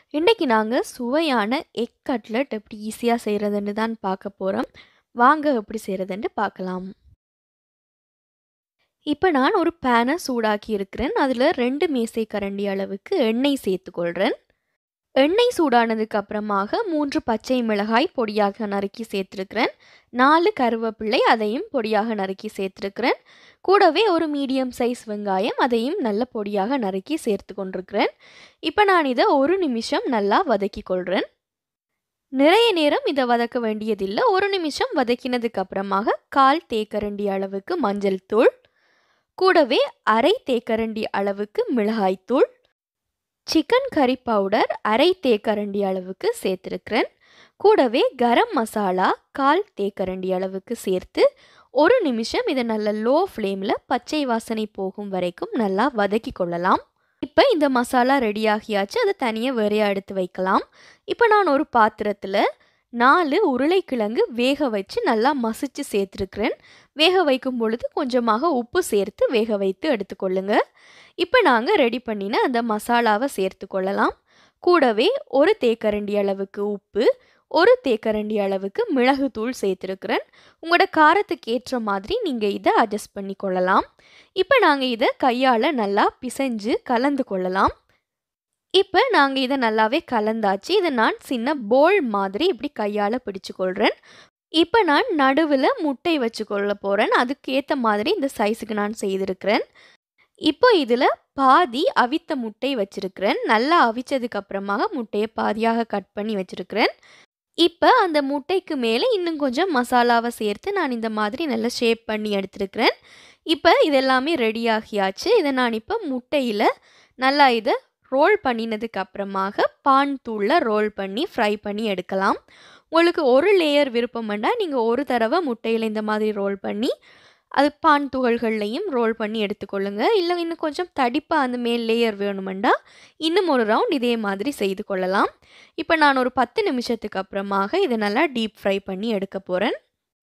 இன்றைக்கி நாங்கள் சுவையான எக் கட்லட் எப்படி ஈஸியாக செய்கிறதுன்னு தான் பார்க்க போகிறோம் வாங்க எப்படி செய்கிறதுன்னு பார்க்கலாம் இப்போ நான் ஒரு பேனை சூடாக்கி இருக்கிறேன் அதில் ரெண்டு மேசை கரண்டி அளவுக்கு எண்ணெய் சேர்த்துக்கொள்கிறேன் எண்ணெய் சூடானதுக்கு அப்புறமாக மூன்று பச்சை மிளகாய் பொடியாக நறுக்கி சேர்த்துருக்கிறேன் நாலு கருவேப்பிள்ளை அதையும் பொடியாக நறுக்கி சேர்த்துருக்கிறேன் கூடவே ஒரு மீடியம் சைஸ் வெங்காயம் அதையும் நல்ல பொடியாக நறுக்கி சேர்த்து கொண்டிருக்கிறேன் இப்போ நான் இதை ஒரு நிமிஷம் நல்லா வதக்கி கொள்கிறேன் நிறைய நேரம் இதை வதக்க வேண்டியதில்லை ஒரு நிமிஷம் வதக்கினதுக்கு அப்புறமாக கால் தேக்கரண்டி அளவுக்கு மஞ்சள் தூள் கூடவே அரை தேக்கரண்டி அளவுக்கு மிளகாய்த்தூள் சிக்கன் கறி பவுடர் அரை தேக்கரண்டி அளவுக்கு சேர்த்துருக்கிறேன் கூடவே கரம் மசாலா கால் தேக்கரண்டி அளவுக்கு சேர்த்து ஒரு நிமிஷம் இதை நல்ல லோ ஃப்ளேமில் பச்சை வாசனை போகும் வரைக்கும் நல்லா வதக்கி கொள்ளலாம் இப்போ இந்த மசாலா ரெடி ஆகியாச்சு அதை தனியாக வேறையாக எடுத்து வைக்கலாம் இப்போ நான் ஒரு பாத்திரத்தில் நாலு உருளைக்கிழங்கு வேக வச்சு நல்லா மசிச்சு சேர்த்துருக்கிறேன் வேக வைக்கும் பொழுது கொஞ்சமாக உப்பு சேர்த்து வேக வைத்து எடுத்துக்கொள்ளுங்க இப்போ நாங்கள் ரெடி பண்ணின அந்த மசாலாவை சேர்த்து கொள்ளலாம் கூடவே ஒரு தேக்கரண்டி அளவுக்கு உப்பு ஒரு தேக்கரண்டி அளவுக்கு மிளகுத்தூள் சேர்த்துருக்குறேன் உங்களோட காரத்துக்கு ஏற்ற மாதிரி நீங்கள் இதை அட்ஜஸ்ட் பண்ணி கொள்ளலாம் இப்போ நாங்கள் இதை கையால் நல்லா பிசைஞ்சு கலந்து கொள்ளலாம் இப்போ நாங்கள் இதை நல்லாவே கலந்தாச்சு இதை நான் சின்ன போல் மாதிரி இப்படி கையால் பிடிச்சு கொள்கிறேன் இப்போ நான் நடுவில் முட்டை வச்சு கொள்ள போகிறேன் அதுக்கு ஏற்ற மாதிரி இந்த சைஸுக்கு நான் செய்திருக்கிறேன் இப்போ இதில் பாதி அவித்த முட்டை வச்சுருக்கிறேன் நல்லா அவிச்சதுக்கு அப்புறமாக முட்டையை பாதியாக கட் பண்ணி வச்சுருக்கிறேன் இப்போ அந்த முட்டைக்கு மேலே இன்னும் கொஞ்சம் மசாலாவை சேர்த்து நான் இந்த மாதிரி நல்லா ஷேப் பண்ணி எடுத்துருக்கிறேன் இப்போ இதெல்லாமே ரெடி ஆகியாச்சு இதை நான் இப்போ முட்டையில் நல்லா இதை ரோல் பண்ணினதுக்கு அப்புறமாக பான் தூளில் ரோல் பண்ணி ஃப்ரை பண்ணி எடுக்கலாம் உங்களுக்கு ஒரு லேயர் விருப்பம் வேண்டாம் நீங்கள் ஒரு தடவை முட்டையில் இந்த மாதிரி ரோல் பண்ணி அது பான் துகள்கள்லையும் ரோல் பண்ணி எடுத்துக்கொள்ளுங்க இல்லை இன்னும் கொஞ்சம் தடிப்பாக அந்த மேல் லேயர் வேணுமெண்டா இன்னும் ஒரு ரவுண்ட் இதே மாதிரி செய்து கொள்ளலாம் இப்போ நான் ஒரு பத்து நிமிஷத்துக்கு அப்புறமாக இதை நல்லா டீப் ஃப்ரை பண்ணி எடுக்க போகிறேன்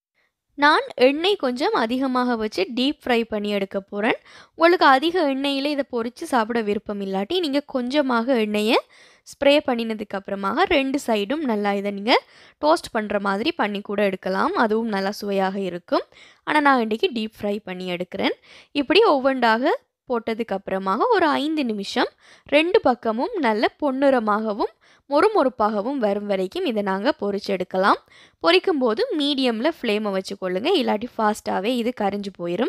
நான் எண்ணெய் கொஞ்சம் அதிகமாக வச்சு டீப் ஃப்ரை பண்ணி எடுக்க போகிறேன் உங்களுக்கு அதிக எண்ணெயில் இதை பொறித்து சாப்பிட விருப்பம் இல்லாட்டி நீங்கள் கொஞ்சமாக எண்ணெயை ஸ்ப்ரே பண்ணினதுக்கு அப்புறமாக ரெண்டு சைடும் நல்லா இதை நீங்கள் டோஸ்ட் பண்ணுற மாதிரி பண்ணி கூட எடுக்கலாம் அதுவும் நல்லா சுவையாக இருக்கும் ஆனால் நான் இன்றைக்கி டீப் ஃப்ரை பண்ணி எடுக்கிறேன் இப்படி ஒவ்வொன்றாக போட்டதுக்கு அப்புறமாக ஒரு ஐந்து நிமிஷம் ரெண்டு பக்கமும் நல்ல பொன்னிறமாகவும் மொறுமொறுப்பாகவும் வரும் வரைக்கும் இதை நாங்கள் பொறிச்சு எடுக்கலாம் பொரிக்கும் போது மீடியமில் ஃப்ளேமை வச்சுக்கொள்ளுங்க இல்லாட்டி ஃபாஸ்ட்டாகவே இது கரைஞ்சு போயிடும்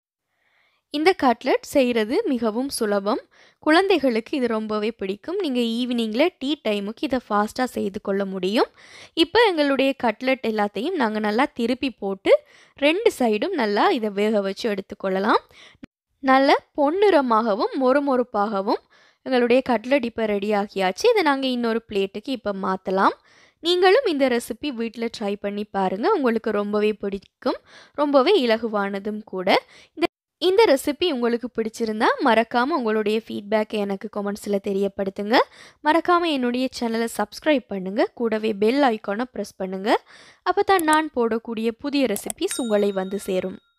இந்த கட்லட் செய்கிறது மிகவும் சுலபம் குழந்தைகளுக்கு இது ரொம்பவே பிடிக்கும் நீங்கள் ஈவினிங்கில் டீ டைமுக்கு இதை ஃபாஸ்ட்டாக செய்து கொள்ள முடியும் இப்போ எங்களுடைய கட்லட் எல்லாத்தையும் நாங்கள் நல்லா திருப்பி போட்டு ரெண்டு சைடும் நல்லா இதை வேக வச்சு எடுத்துக்கொள்ளலாம் நல்ல பொன்னிறமாகவும் மொறுமொறுப்பாகவும் எங்களுடைய கட்லட் இப்போ ரெடி ஆகியாச்சு இதை நாங்கள் இன்னொரு பிளேட்டுக்கு இப்போ மாற்றலாம் நீங்களும் இந்த ரெசிபி வீட்டில் ட்ரை பண்ணி பாருங்கள் உங்களுக்கு ரொம்பவே பிடிக்கும் ரொம்பவே இலகுவானதும் கூட இந்த இந்த ரெசிபி உங்களுக்கு பிடிச்சிருந்தா மறக்காமல் உங்களுடைய ஃபீட்பேக்கை எனக்கு கமெண்ட்ஸில் தெரியப்படுத்துங்க மறக்காமல் என்னுடைய சேனலை சப்ஸ்கிரைப் பண்ணுங்கள் கூடவே பெல் ஐக்கானை ப்ரெஸ் பண்ணுங்கள் அப்போ தான் நான் போடக்கூடிய புதிய ரெசிபிஸ் உங்களை வந்து சேரும்